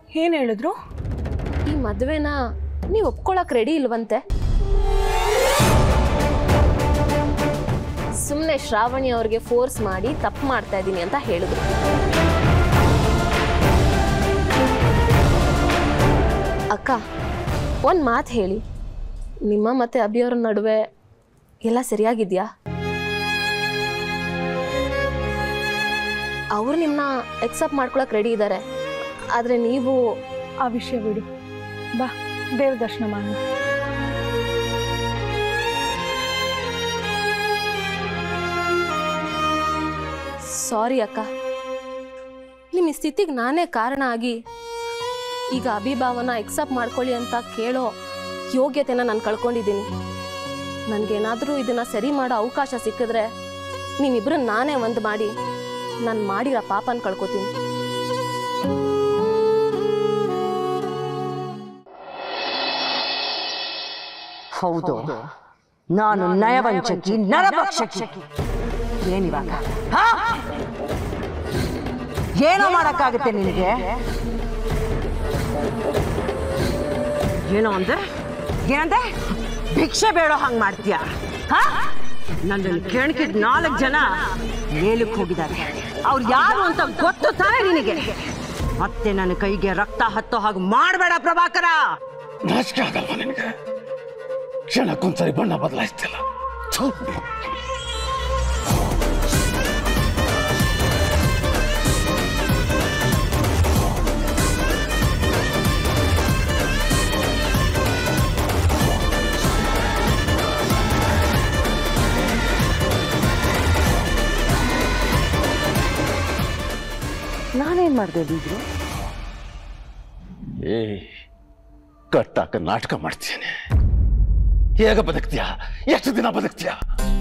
ಏನು ಹೇಳಿದ್ರು ಈ ಮದುವೆನ ನೀವು ಒಪ್ಕೊಳಕ್ ರೆಡಿ ಇಲ್ವಂತೆ ಸುಮ್ಮನೆ ಶ್ರಾವಣಿ ಅವ್ರಿಗೆ ಫೋರ್ಸ್ ಮಾಡಿ ತಪ್ಪು ಮಾಡ್ತಾ ಇದ್ದೀನಿ ಅಂತ ಹೇಳಿದ್ರು ಅಕ್ಕ ಒಂದು ಮಾತು ಹೇಳಿ ನಿಮ್ಮ ಮತ್ತೆ ಅಭಿಯವ್ರ ನಡುವೆ ಎಲ್ಲ ಸರಿಯಾಗಿದ್ಯಾ ಅವ್ರು ನಿಮ್ಮನ್ನ ಎಕ್ಸೆಪ್ಟ್ ಮಾಡ್ಕೊಳಕ್ ರೆಡಿ ಇದ್ದಾರೆ ಆದರೆ ನೀವು ಆ ವಿಷಯ ಬಿಡು ಬಾ ದೇವ್ರ ದರ್ಶನ ಮಾಡೋಣ ಸಾರಿ ಅಕ್ಕ ನಿಮ್ಮ ಈ ಸ್ಥಿತಿಗೆ ನಾನೇ ಕಾರಣ ಆಗಿ ಈಗ ಅಭಿಭಾವನ ಎಕ್ಸೆಪ್ಟ್ ಮಾಡ್ಕೊಳ್ಳಿ ಅಂತ ಕೇಳೋ ಯೋಗ್ಯತೆನ ನಾನು ಕಳ್ಕೊಂಡಿದ್ದೀನಿ ನನಗೇನಾದರೂ ಇದನ್ನ ಸರಿ ಮಾಡೋ ಅವಕಾಶ ಸಿಕ್ಕಿದ್ರೆ ನಿಮ್ಮಿಬ್ರು ನಾನೇ ಒಂದು ಮಾಡಿ ನಾನು ಮಾಡಿರೋ ಪಾಪನ ಕಳ್ಕೊತೀನಿ ಹೌದು ನಾನು ನಯವಂಚಕಿ ನರಭಕ್ಷಕಿ ಏನಿವಾಗ ಹಾ? ಏನೋ ಮಾಡಕ್ಕಾಗುತ್ತೆ ನಿನಗೆ ಏನೋ ಅಂದೆ ಏನಂದೆ ಭಿಕ್ಷೆ ಬೇಡೋ ಹಂಗ್ ಮಾಡ್ತೀಯ ಹಾ ನನ್ನನ್ನು ಕೆಣಕಿದ್ ನಾಲ್ಕು ಜನ ಮೇಲಕ್ಕೆ ಹೋಗಿದ್ದಾರೆ ಅವ್ರು ಯಾರು ಅಂತ ಗೊತ್ತು ತಾನೇ ನಿನಗೆ ಮತ್ತೆ ನನ್ನ ಕೈಗೆ ರಕ್ತ ಹತ್ತೋ ಹಾಗೆ ಮಾಡಬೇಡ ಪ್ರಭಾಕರ ನಾಚಿಕೆ ಆಗಲ್ವಾ ನಿನಗೆ ಕ್ಷಣಕ್ಕೊಂದ್ಸರಿ ಬಣ್ಣ ಬದಲಾಯಿಸ್ತಿಲ್ಲ ಥು. ನಾನೇನ್ ಮಾಡಿದೆ ಬೀಗ್ರು ಏ ಕಟ್ಟಾಕ ನಾಟಕ ಮಾಡ್ತೀನಿ ಹೇಗ ಬದುಕ್ತೀಯ ಎಷ್ಟು ದಿನ ಬದುಕ್ತೀಯ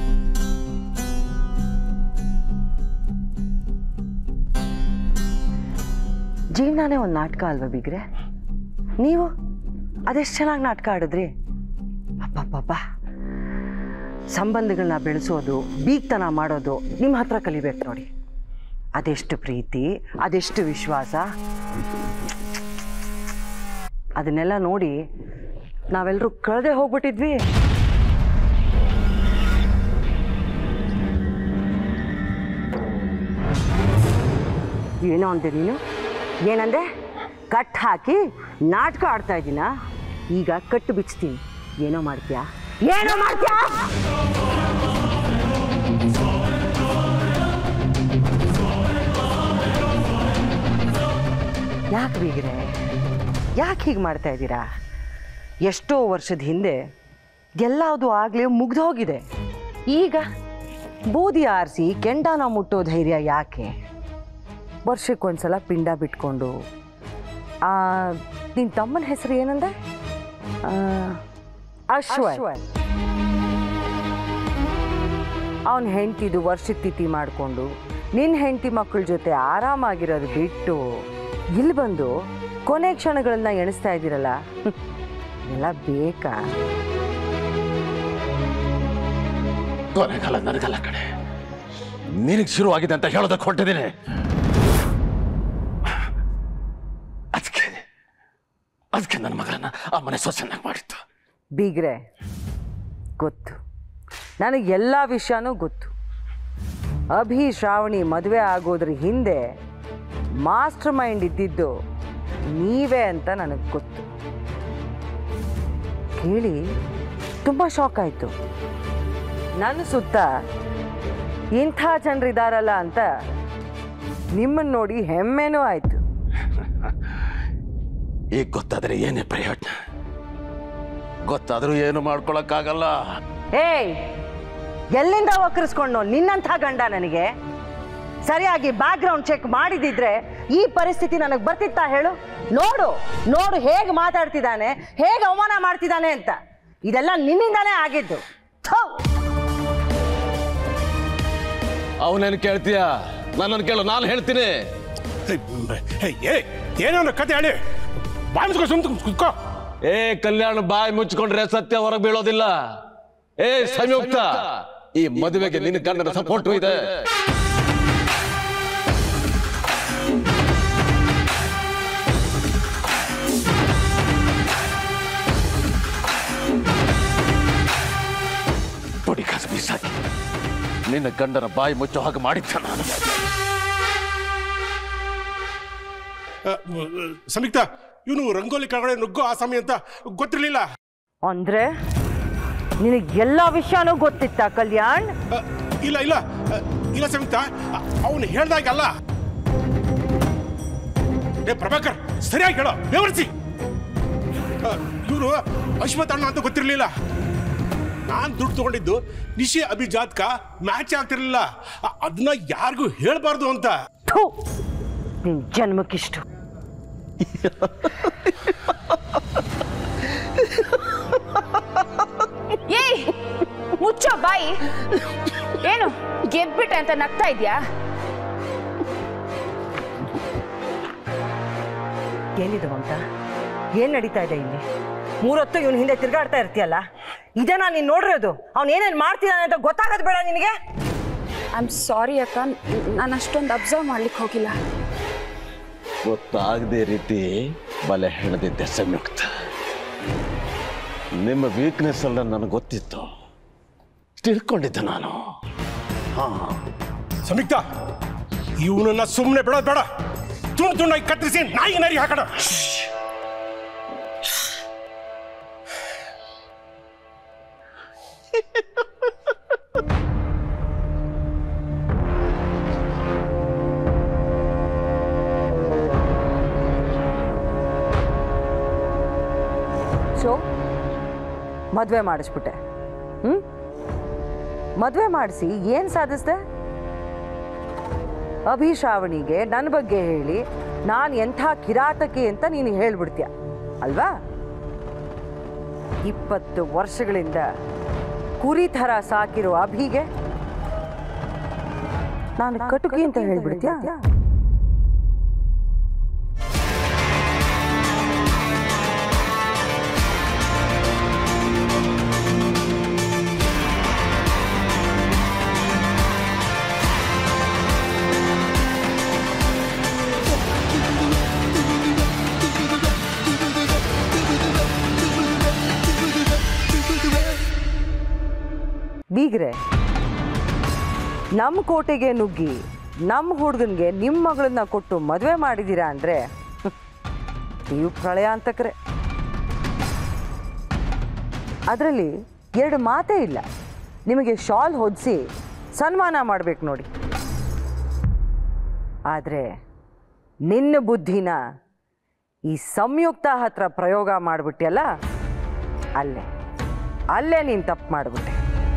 ಜೀವನನೇ ಒಂದು ನಾಟಕ ಅಲ್ವಾ ಬೀಗ್ರೆ ನೀವು ಅದೆಷ್ಟು ಚೆನ್ನಾಗಿ ನಾಟಕ ಆಡಿದ್ರಿ ಅಪ್ಪಪ್ಪಪ್ಪ ಸಂಬಂಧಗಳನ್ನ ಬೆಳೆಸೋದು ಬೀಗ್ತನ ಮಾಡೋದು ನಿಮ್ಮ ಹತ್ರ ಕಲಿಬೇಕು ನೋಡಿ ಅದೆಷ್ಟು ಪ್ರೀತಿ ಅದೆಷ್ಟು ವಿಶ್ವಾಸ ಅದನ್ನೆಲ್ಲ ನೋಡಿ ನಾವೆಲ್ಲರೂ ಕಳೆದೇ ಹೋಗ್ಬಿಟ್ಟಿದ್ವಿ ಏನೋ ಅಂದೆ ನೀನು ಏನಂದೆ ಕಟ್ ಹಾಕಿ ನಾಟಕ ಆಡ್ತಾ ಇದ್ದೀನ ಈಗ ಕಟ್ಟು ಬಿಚ್ತೀನಿ ಏನೋ ಮಾಡ್ತೀಯಾ ಏನೋ ಮಾಡ್ತೀಯಾ ಯಾಕೆ ಬೀಗ್ರೆ ಯಾಕೆ ಹೀಗೆ ಮಾಡ್ತಾ ಇದ್ದೀರಾ ಎಷ್ಟೋ ವರ್ಷದ ಹಿಂದೆ ಎಲ್ಲವುದು ಆಗಲೇ ಮುಗ್ದೋಗಿದೆ ಈಗ ಬೂದಿ ಆರಿಸಿ ಕೆಂಡಾನ ಮುಟ್ಟೋ ಧೈರ್ಯ ಯಾಕೆ ವರ್ಷಕ್ಕೊಂದ್ಸಲ ಪಿಂಡ ಬಿಟ್ಕೊಂಡು ನಿನ್ನ ತಮ್ಮನ ಹೆಸರು ಏನಂದೆ ಆ, ಅಶ್ವಥ್ ಅವನ ಹೆಂಡತಿದು ವರ್ಷದ ತಿಥಿ ಮಾಡಿಕೊಂಡು ನಿನ್ನ ಹೆಂಡತಿ ಮಕ್ಕಳ ಜೊತೆ ಆರಾಮಾಗಿರೋದು ಬಿಟ್ಟು ಇಲ್ಲಿ ಬಂದು ಕೊನೆ ಕ್ಷಣಗಳನ್ನ ಎಣಿಸ್ತಾ ಇದ್ದೀರಲ್ಲ ಎಲ್ಲ ಬೇಕಾ ಕೊನೆಗಾಲ ನನಗಲ್ಲ ಕಡೆ ನಿನಗೆ ಶುರುವಾಗಿದೆ ಅಂತ ಹೇಳೋದಕ್ಕೆ ಹೊರಟಿದ್ದೀನಿ ಅದಕ್ಕೆ ಅದಕ್ಕೆ ನನ್ನ ಮಗಳನ್ನ ಆ ಮನೆ ಸೊಸನ್ನಾಗಿ ಮಾಡಿತ್ತು ಬೀಗ್ರೆ ಗೊತ್ತು ನನಗೆ ಎಲ್ಲ ವಿಷಯನೂ ಗೊತ್ತು ಅಭಿ ಶ್ರಾವಣಿ ಮದುವೆ ಆಗೋದ್ರ ಹಿಂದೆ ಮಾಸ್ಟರ್ ಮೈಂಡ್ ಇದ್ದಿದ್ದು ನೀವೇ ಅಂತ ನನಗೆ ಗೊತ್ತು ಕೇಳಿ ತುಂಬ ಶಾಕ್ ಆಯಿತು ನನ್ನ ಸುತ್ತ ಇಂಥ ಜನರಿದಾರಲ್ಲ ಅಂತ ನಿಮ್ಮನ್ನು ನೋಡಿ ಹೆಮ್ಮೆನೂ ಆಯಿತು ಈಗ ಗೊತ್ತಾದ್ರೆ ಏನೇ ಪ್ರಯೋಜನ ಗೊತ್ತಾದ್ರೂ ಏನು ಮಾಡ್ಕೊಳಕ್ಕಾಗಲ್ಲ ಏಯ್ ಎಲ್ಲಿಂದ ವಕ್ರಿಸ್ಕೊಂಡು ನಿನ್ನಂಥ ಗಂಡ ನನಗೆ ಸರಿಯಾಗಿ ಬ್ಯಾಕ್ಗ್ರೌಂಡ್ ಚೆಕ್ ಮಾಡಿದಿದ್ರೆ ಈ ಪರಿಸ್ಥಿತಿ ನನಗೆ ಬರ್ತಿತ್ತಾ ಹೇಳು ನೋಡು ನೋಡು ಹೇಗೆ ಮಾತಾಡ್ತಿದ್ದಾನೆ ಹೇಗೆ ಅವಮಾನ ಮಾಡ್ತಿದ್ದಾನೆ ಅಂತ ಇದೆಲ್ಲ ನಿನ್ನಿಂದಾನೇ ಆಗಿದ್ದು ಥು! ಅವನೇನು ಕೇಳ್ತೀಯ ನನ್ನನ್ನು ಕೇಳು ನಾನು ಹೇಳ್ತೀನಿ ಏ ಏನೋ ಒಂದು ಕತೆ ಹೇಳಿ ಬಾಯಿ ಮುಚ್ಕೊ ಸುಮ್ ಕುತ್ಕೋ ಏ ಕಲ್ಯಾಣ ಬಾಯಿ ಮುಚ್ಕೊಂಡ್ರೆ ಸತ್ಯ ಹೊರಗೆ ಬೀಳೋದಿಲ್ಲ ಏ ಸಂಯುಕ್ತ ಈ ಮದುವೆಗೆ ನಿನ್ನ ಗಂಡನ ಸಪೋರ್ಟು ಇದೆ ನಿನ್ನ ಗಂಡನ ಬಾಯಿ ಮುಚ್ಚೋ ಹಾಗೆ ಮಾಡಿದ್ದ ನಾನು ಆ, ಮ್, ಸಂಯುಕ್ತ ಇವನು ರಂಗೋಲಿ ಕೆಳಗಡೆ ನುಗ್ಗೋ ಆ ಸಮಯ ಅಂತ ಗೊತ್ತಿರಲಿಲ್ಲ ಅಂದ್ರೆ ನಿನಗೆ ಎಲ್ಲ ವಿಷಯನೂ ಗೊತ್ತಿತ್ತ ಕಲ್ಯಾಣ್ ಇಲ್ಲ ಇಲ್ಲ ಆ, ಇಲ್ಲ ಸಂಯುಕ್ತ ಅವನು ಹೇಳ್ದಾಗಲ್ಲ ಏ ಪ್ರಭಾಕರ್ ಸರಿಯಾಗಿ ಹೇಳೋ ವಿವರಿಸಿ ಇವನು ಅಶ್ವಥ್ ಅಣ್ಣ ಅಂತ ಗೊತ್ತಿರಲಿಲ್ಲ ನಾನು ದುಡ್ಡು ತಗೊಂಡಿದ್ದು ನಿಶಿ ಅಭಿಜಾತ್ಕ ಮ್ಯಾಚ್ ಆಗ್ತಿರ್ಲಿಲ್ಲ ಅ- ಅದನ್ನ ಯಾರಿಗೂ ಹೇಳ್ಬಾರ್ದು ಅಂತ ಥು ನಿನ್ ಜನ್ಮಕ್ಕಿಷ್ಟು ಏಯ್ ಮುಚ್ಚೋ ಬಾಯಿ ಏನು ಗೆದ್ಬಿಟ್ಟೆ ಅಂತ ನಗ್ತಾ ಇದ್ಯಾ ಏನಿದು ಅಂತ ಏನ್ ನಡೀತಾ ಇದೆ ಇಲ್ಲಿ ಮೂರೊತ್ತು ಇವನ್ ಹಿಂದೆ ತಿರ್ಗಾಡ್ತಾ ಇರ್ತೀಯಲ್ಲ ಇದನ್ನ ನೀನ್ ನೋಡಿರೋದು ಅವ್ನ್ ಏನೇನ್ ಮಾಡ್ತಿದ್ದಾನೆ ಅಂತ ಗೊತ್ತಾಗೋದು ಬೇಡ ನಿನಗೆ ಐ ಆಮ್ ಸಾರಿ ಅಕ್ಕ ನಾನು ಅಷ್ಟೊಂದು ಅಬ್ಸರ್ವ್ ಮಾಡ್ಲಿಕ್ಕೆ ಹೋಗಿಲ್ಲ ಗೊತ್ತಾಗದೆ ರೀತಿ ಬಲೆ ಹೆಣದಿದ್ದೆ ಸಂಯುಕ್ತ ನಿಮ್ಮ ವೀಕ್ನೆಸ್ ಎಲ್ಲ ನನಗೆ ಗೊತ್ತಿತ್ತು ತಿಳ್ಕೊಂಡಿದ್ದೆ ನಾನು ಹಾ ಸಂಯುಕ್ತ ಇವನನ್ನ ಸುಮ್ಮನೆ ಬಿಡೋದು ಬೇಡ ತುಂಡು ತುಂಡಾಗಿ ಕತ್ತರಿಸಿ ನಾಯಿ ನರಿ ಹಾಕೋಣ ಸೊ ಮದ್ವೆ ಮಾಡಿಸ್ಬಿಟ್ಟೆ ಹ್ಮ್ ಮದ್ವೆ ಮಾಡಿಸಿ ಏನ್ ಸಾಧಿಸ್ದೆ ಅಭಿಶ್ರಾವಣಿಗೆ ನನ್ನ ಬಗ್ಗೆ ಹೇಳಿ ನಾನು ಎಂಥ ಕಿರಾತಕಿ ಅಂತ ನೀನು ಹೇಳ್ಬಿಡ್ತೀಯ ಅಲ್ವಾ ಇಪ್ಪತ್ತು ವರ್ಷಗಳಿಂದ ಕುರಿ ಥರ ಸಾಕಿರೋ ಅಭಿಗೆ ನಾನು ಕಟುಕಿ ಅಂತ ಹೇಳ್ಬಿಡ್ತೀಯ ಬೀಗ್ರೆ ನಮ್ಮ ಕೋಟೆಗೆ ನುಗ್ಗಿ ನಮ್ಮ ಹುಡುಗನಿಗೆ ನಿಮ್ಮ ಮಗಳನ್ನ ಕೊಟ್ಟು ಮದುವೆ ಮಾಡಿದ್ದೀರಾ ಅಂದರೆ ನೀವು ಪ್ರಳಯಾಂತಕರೇ ಅದರಲ್ಲಿ ಎರಡು ಮಾತೇ ಇಲ್ಲ ನಿಮಗೆ ಶಾಲ್ ಹೊದಿಸಿ ಸನ್ಮಾನ ಮಾಡಬೇಕು ನೋಡಿ ಆದರೆ ನಿನ್ನ ಬುದ್ಧಿನ ಈ ಸಂಯುಕ್ತ ಹತ್ರ ಪ್ರಯೋಗ ಮಾಡಿಬಿಟ್ಟಿಯಲ್ಲ ಅಲ್ಲೇ ಅಲ್ಲೇ ನೀನು ತಪ್ಪು ಮಾಡಿಬಿಟ್ಟೆ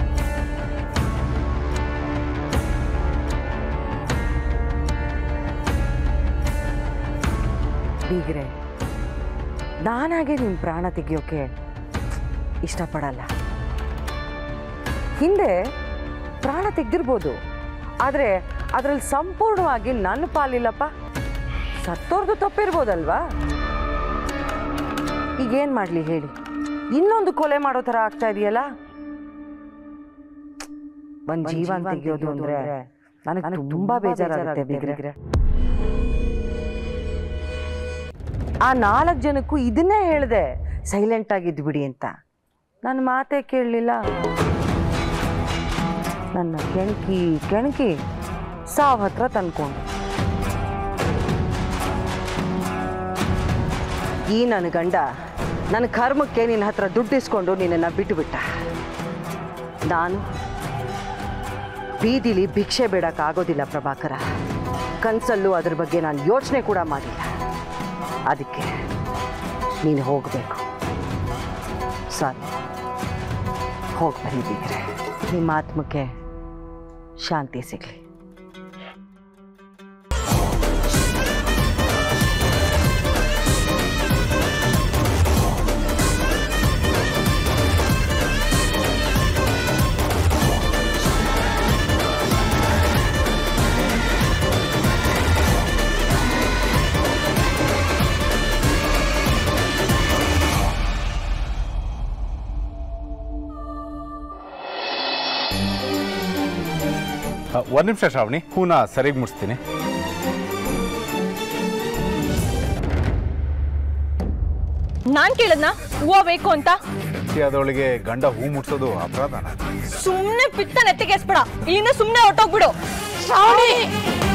ಬೀಗ್ರೆ ನಾನಾಗೆ ನಿನ್ನ ಪ್ರಾಣ ತೆಗಿಯೋಕೆ ಇಷ್ಟಪಡಲ್ಲ ಹಿಂದೆ ಪ್ರಾಣ ತೆಗ್ದಿರ್ಬೋದು ಆದರೆ ಅದರಲ್ಲಿ ಸಂಪೂರ್ಣವಾಗಿ ನನ್ನ ಪಾಲಿಲ್ಲಪ್ಪ ಸತ್ತೋರ್ದು ತಪ್ಪಿರ್ಬೋದಲ್ವಾ ಈಗೇನು ಮಾಡಲಿ ಹೇಳಿ ಇನ್ನೊಂದು ಕೊಲೆ ಮಾಡೋ ಥರ ಆಗ್ತಾ ಇದೆಯಲ್ಲ ಒಂದು ಜೀವನ ತೆಗಿಯೋದು ಅಂದರೆ ನನಗೆ ತುಂಬ ಬೇಜಾರಾಗುತ್ತೆ ಬೀಗ್ರೆ ಆ ನಾಲ್ಕು ಜನಕ್ಕೂ ಇದನ್ನೇ ಹೇಳಿದೆ ಸೈಲೆಂಟ್ ಆಗಿದ್ದು ಬಿಡಿ ಅಂತ ನನ್ನ ಮಾತೇ ಕೇಳಲಿಲ್ಲ ನನ್ನ ಕೆಣಕಿ ಕೆಣಕಿ ಸಾವ್ ಹತ್ರ ತಂದ್ಕೊಂಡು ಈ ನನ್ನ ಗಂಡ ನನ್ನ ಕರ್ಮಕ್ಕೆ ನಿನ್ನ ಹತ್ರ ದುಡ್ಡಿಸ್ಕೊಂಡು ನಿನ್ನನ್ನು ಬಿಟ್ಟುಬಿಟ್ಟ ನಾನು ಬೀದಿಲಿ ಭಿಕ್ಷೆ ಬೇಡಕ್ಕಾಗೋದಿಲ್ಲ ಪ್ರಭಾಕರ ಕನಸಲ್ಲೂ ಅದ್ರ ಬಗ್ಗೆ ನಾನು ಯೋಚನೆ ಕೂಡ ಮಾಡಿಲ್ಲ ಅದಕ್ಕೆ ನೀನು ಹೋಗಬೇಕು ಸಾರಿ ಹೋಗಿ ಬಂದಿದ್ದೀರಿ ನಿಮ್ಮ ಆತ್ಮಕ್ಕೆ ಶಾಂತಿ ಸಿಗಲಿ ಒಂದು ನಿಮಿಷ ಶ್ರಾವಣಿ ಹೂನ ಸರಿಯಾಗಿ ಮುಡಿಸ್ತೀನಿ ನಾನ್ ಕೇಳದ್ನ ಹೂವ ಬೇಕು ಅಂತ ಆದವಳಿಗೆ ಗಂಡ ಹೂ ಮುಟ್ಸೋದು ಅಪರಾಧನ ಸುಮ್ನೆ ಪಿತ್ತ ನೆತ್ತಿಗೆ ಎಸ್ಬೇಡ ಇಲ್ಲಿಂದ ಸುಮ್ನೆ ಹೊಟ್ಟೋಗ್ಬಿಡು ಶ್ರಾವಣಿ